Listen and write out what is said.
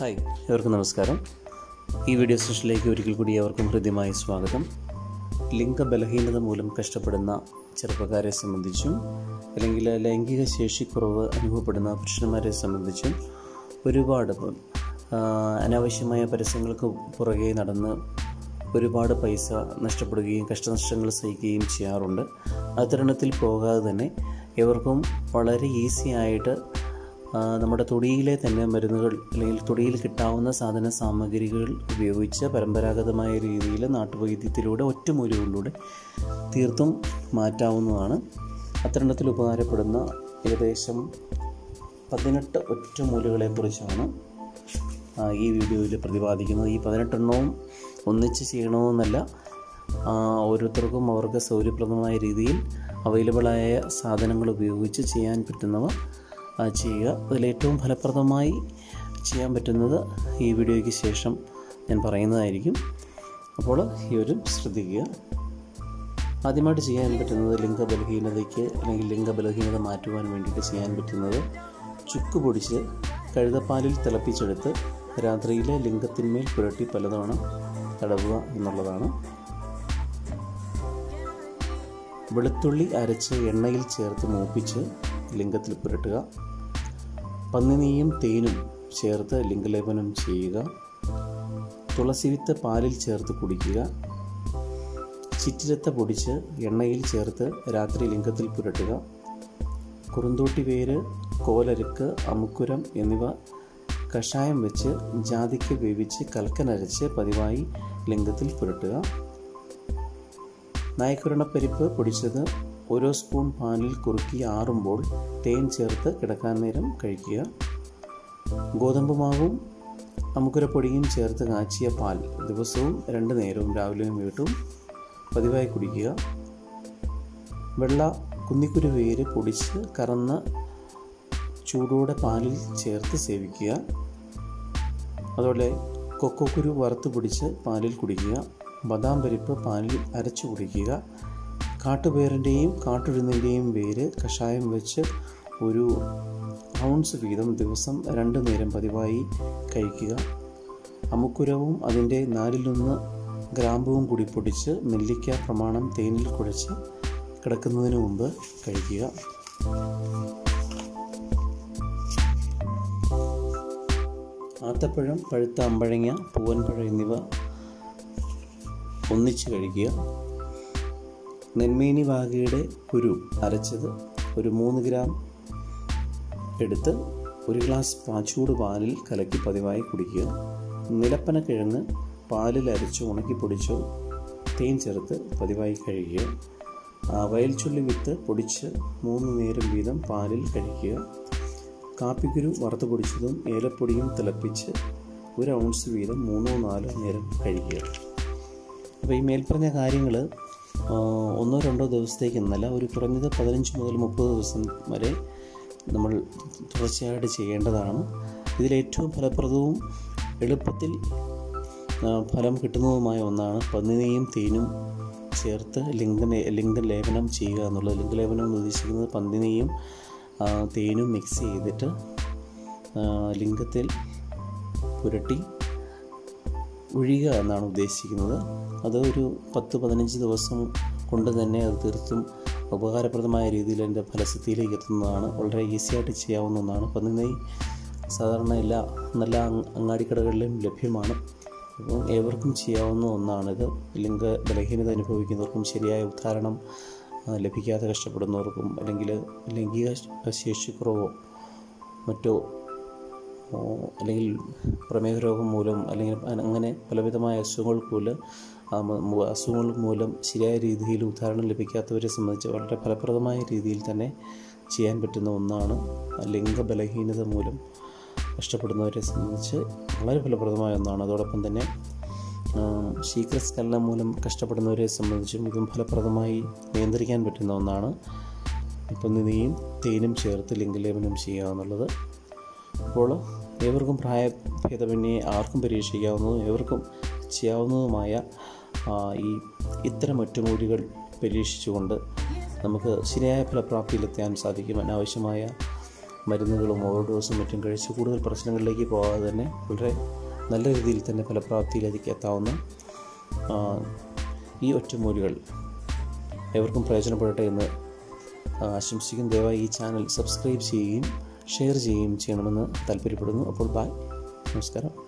hi ഏവർക്കും നമസ്കാരം ഈ വീഡിയോ സെഷനിലേക്ക് ഒരിക്കൽ കൂടി ഏവർക്കും ഹൃദ്യമായ സ്വാഗതം ലിംഗ ബലഹീനത മൂലം കഷ്ടപ്പെടുന്ന ചെറുപ്പക്കാരെ സംബന്ധിച്ചും അല്ലെങ്കിൽ ലൈംഗിക ശേഷിക്കുറവ് അനുഭവപ്പെടുന്ന പുരുഷന്മാരെ സംബന്ധിച്ചും ഒരുപാട് ഇപ്പം, ആ, അനാവശ്യമായ പരസ്യങ്ങൾക്ക് പുറകെ നടന്ന് ഒരുപാട് പൈസ നഷ്ടപ്പെടുകയും കഷ്ടനഷ്ടങ്ങൾ സഹിക്കുകയും ചെയ്യാറുണ്ട് അത്തരണത്തിൽ പോകാതെ തന്നെ ഇവർക്കും വളരെ ഈസി ആയിട്ട് ആ, നമ്മുടെ തൊടിയിലെ തന്നെ മരുന്നുകൾ അല്ലെങ്കിൽ തൊടിയിൽ കിട്ടാവുന്ന സാധന സാമഗ്രികൾ ഉപയോഗിച്ച് പരമ്പരാഗതമായ രീതിയിൽ നാട്ടുവൈദ്യത്തിലൂടെ ഒറ്റമൂലികളിലൂടെ തീർത്തും മാറ്റാവുന്നതാണ് അത്തരണത്തിൽ ഉപകാരപ്പെടുന്ന ഏകദേശം പതിനെട്ട് ഒറ്റമൂലികളെക്കുറിച്ചാണ് ആ, ഈ വീഡിയോയിൽ പ്രതിപാദിക്കുന്നത് ഈ പതിനെട്ടെണ്ണവും ഒന്നിച്ച് ചെയ്യണമെന്നല്ല ആ, ഓരോരുത്തർക്കും അവർക്ക് സൗകര്യപ്രദമായ രീതിയിൽ അവൈലബിളായ സാധനങ്ങൾ ഉപയോഗിച്ച് ചെയ്യാൻ പറ്റുന്നവ ആ, ചെയ്യുക അതിലേറ്റവും ഫലപ്രദമായി ചെയ്യാൻ പറ്റുന്നത് ഈ വീഡിയോയ്ക്ക് ശേഷം ഞാൻ പറയുന്നതായിരിക്കും അപ്പോൾ ഈ ഒരു ശ്രദ്ധിക്കുക ആദ്യമായിട്ട് ചെയ്യാൻ പറ്റുന്നത് ലിംഗബലഹീനതയ്ക്ക് അല്ലെങ്കിൽ ലിംഗബലഹീനത മാറ്റുവാൻ വേണ്ടിയിട്ട് ചെയ്യാൻ പറ്റുന്നത് ചുക്ക് പൊടിച്ച് കഴുതപ്പാലിൽ തിളപ്പിച്ചെടുത്ത് രാത്രിയിലെ ലിംഗത്തിന്മേൽ പുരട്ടി പലതവണ തടവുക എന്നുള്ളതാണ് വെളുത്തുള്ളി അരച്ച് എണ്ണയിൽ ചേർത്ത് മൂപ്പിച്ച് ലിംഗത്തിൽ പുരട്ടുക പന്നിനെയും തേനും ചേർത്ത് ലിംഗലേപനം ചെയ്യുക തുളസിവിത്ത് പാലിൽ ചേർത്ത് കുടിക്കുക ചിറ്റിരത്ത പൊടിച്ച് എണ്ണയിൽ ചേർത്ത് രാത്രി ലിംഗത്തിൽ പുരട്ടുക കുറുന്തോട്ടി വേര് കോലരുക്ക് അമുക്കുരം എന്നിവ കഷായം വെച്ച് ജാതിക്ക് വേവിച്ച് കൽക്കനരച്ച് പതിവായി ലിംഗത്തിൽ പുരട്ടുക നായക്കുരണപ്പരിപ്പ് പൊടിച്ചത് ഓരോ സ്പൂൺ പാലിൽ കുറുക്കി ആറുമ്പോൾ തേൻ ചേർത്ത് കിടക്കാൻ നേരം കഴിക്കുക ഗോതമ്പ് മാവും അമുക്കുരപ്പൊടിയും ചേർത്ത് കാച്ചിയ പാൽ ദിവസവും രണ്ട് നേരവും രാവിലെയും വീട്ടും പതിവായി കുടിക്കുക വെള്ള കുന്നിക്കുരു വേര് പൊടിച്ച് കറന്ന ചൂടോടെ പാലിൽ ചേർത്ത് സേവിക്കുക അതുപോലെ കൊക്കോക്കുരു വറുത്ത് പൊടിച്ച് പാലിൽ കുടിക്കുക ബദാം പരിപ്പ് പാലിൽ അരച്ചു കുടിക്കുക കാട്ടുപേറിൻ്റെയും കാട്ടുഴുന്നിൻ്റെയും വേര് കഷായം വെച്ച് ഒരു ഔൺസ് വീതം ദിവസം രണ്ട് നേരം പതിവായി കഴിക്കുക അമുക്കുരവും അതിൻ്റെ നാലിലൊന്ന് ഗ്രാമ്പുവും കൂടി പൊടിച്ച് നെല്ലിക്ക പ്രമാണം തേനിൽ കുഴച്ച് കിടക്കുന്നതിന് മുമ്പ് കഴിക്കുക ആത്തപ്പഴം പഴുത്ത അമ്പഴങ്ങ പൂവൻപഴം എന്നിവ ഒന്നിച്ച് കഴിക്കുക നെന്മേനി വാകയുടെ കുരു അരച്ചത് ഒരു മൂന്ന് ഗ്രാം എടുത്ത് ഒരു ഗ്ലാസ് പാച്ചൂട് പാലിൽ കലക്കി പതിവായി കുടിക്കുക നിലപ്പന കിഴങ്ങ് പാലിൽ അരച്ച് ഉണക്കി പൊടിച്ചോ തേൻ ചേർത്ത് പതിവായി കഴിക്കുക ആ, വയൽച്ചുള്ളി വിത്ത് പൊടിച്ച് മൂന്ന് നേരം വീതം പാലിൽ കഴിക്കുക കാപ്പിക്കുരു വറുത്ത് പൊടിച്ചതും ഏലപ്പൊടിയും തിളപ്പിച്ച് ഒരു ഔൺസ് വീതം മൂന്നോ നാലോ നേരം കഴിക്കുക അപ്പോൾ ഈ മേൽപ്പറഞ്ഞ കാര്യങ്ങൾ ഒന്നോ രണ്ടോ ദിവസത്തേക്ക് എന്നല്ല ഒരു കുറഞ്ഞത് പതിനഞ്ച് മുതൽ മുപ്പത് ദിവസം വരെ നമ്മൾ തുടർച്ചയായിട്ട് ചെയ്യേണ്ടതാണ് ഇതിലേറ്റവും ഫലപ്രദവും എളുപ്പത്തിൽ ആ, ഫലം കിട്ടുന്നതുമായ ഒന്നാണ് പന്നിനെയും തേനും ചേർത്ത് ലിംഗ ലിംഗലേപനം ചെയ്യുക എന്നുള്ളത് ലിംഗലേപനം എന്ന് ഉദ്ദേശിക്കുന്നത് പന്നിനെയും ആ, തേനും മിക്സ് ചെയ്തിട്ട് ആ, ലിംഗത്തിൽ പുരട്ടി ഒഴിയുക എന്നാണ് ഉദ്ദേശിക്കുന്നത് അത് ഒരു പത്ത് പതിനഞ്ച് ദിവസം കൊണ്ട് തന്നെ അത് തീർത്തും ഉപകാരപ്രദമായ രീതിയിൽ എൻ്റെ ഫലസിദ്ധിയിലേക്ക് എത്തുന്നതാണ് വളരെ ഈസി ആയിട്ട് ചെയ്യാവുന്ന ഒന്നാണ് പന്നിനെയ് സാധാരണ എല്ലാ നല്ല അങ് അങ്ങാടിക്കടകളിലും ലഭ്യമാണ് അപ്പം ഏവർക്കും ചെയ്യാവുന്ന ഒന്നാണിത് ലിംഗ ബലഹീനത അനുഭവിക്കുന്നവർക്കും ശരിയായ ഉദ്ധാരണം ആ, ലഭിക്കാതെ കഷ്ടപ്പെടുന്നവർക്കും അല്ലെങ്കിൽ ലൈംഗിക ശേഷിക്കുറവോ മറ്റോ ഓ, അല്ലെങ്കിൽ പ്രമേഹ രോഗം മൂലം അല്ലെങ്കിൽ അ- അങ്ങനെ പലവിധമായ അസുഖങ്ങൾ മൂലം ആ, മ- മു- അസുഖങ്ങൾ മൂലം ശരിയായ രീതിയിൽ ഉദാഹരണം ലഭിക്കാത്തവരെ സംബന്ധിച്ച് വളരെ ഫലപ്രദമായ രീതിയിൽ തന്നെ ചെയ്യാൻ പറ്റുന്ന ഒന്നാണ് ലിംഗബലഹീനത മൂലം കഷ്ടപ്പെടുന്നവരെ സംബന്ധിച്ച് വളരെ ഫലപ്രദമായ ഒന്നാണ് അതോടൊപ്പം തന്നെ ആ, ശീഘ്രസ്ഖലനം മൂലം കഷ്ടപ്പെടുന്നവരെ സംബന്ധിച്ചും ഇതും ഫലപ്രദമായി നിയന്ത്രിക്കാൻ പറ്റുന്ന ഒന്നാണ് ഇപ്പം നിന്നെയും തേനും ചേർത്ത് ലിംഗലേപനം ചെയ്യുക എന്നുള്ളത് അപ്പോൾ ഏവർക്കും പ്രായഭേദമന്യേ ആർക്കും പരീക്ഷിക്കാവുന്നതും ഏവർക്കും ചെയ്യാവുന്നതുമായ ആ, ഈ ഇത്തരം ഒറ്റമൂലികൾ പരീക്ഷിച്ചുകൊണ്ട് നമുക്ക് ശരിയായ ഫലപ്രാപ്തിയിലെത്താൻ സാധിക്കും അനാവശ്യമായ മരുന്നുകളും ഓവർഡോസും മറ്റും കഴിച്ച് കൂടുതൽ പ്രശ്നങ്ങളിലേക്ക് പോകാതെ തന്നെ വളരെ നല്ല രീതിയിൽ തന്നെ ഫലപ്രാപ്തിയിലേക്ക് എത്താവുന്ന ആ, ഈ ഒറ്റമൂലികൾ ഏവർക്കും പ്രയോജനപ്പെടട്ടെ എന്ന് ആശംസിക്കും ദയവായി ഈ ചാനൽ സബ്സ്ക്രൈബ് ചെയ്യുകയും ഷെയർ ചെയ്യുകയും ചെയ്യണമെന്ന് താല്പര്യപ്പെടുന്നു അപ്പോൾ ബായ് നമസ്കാരം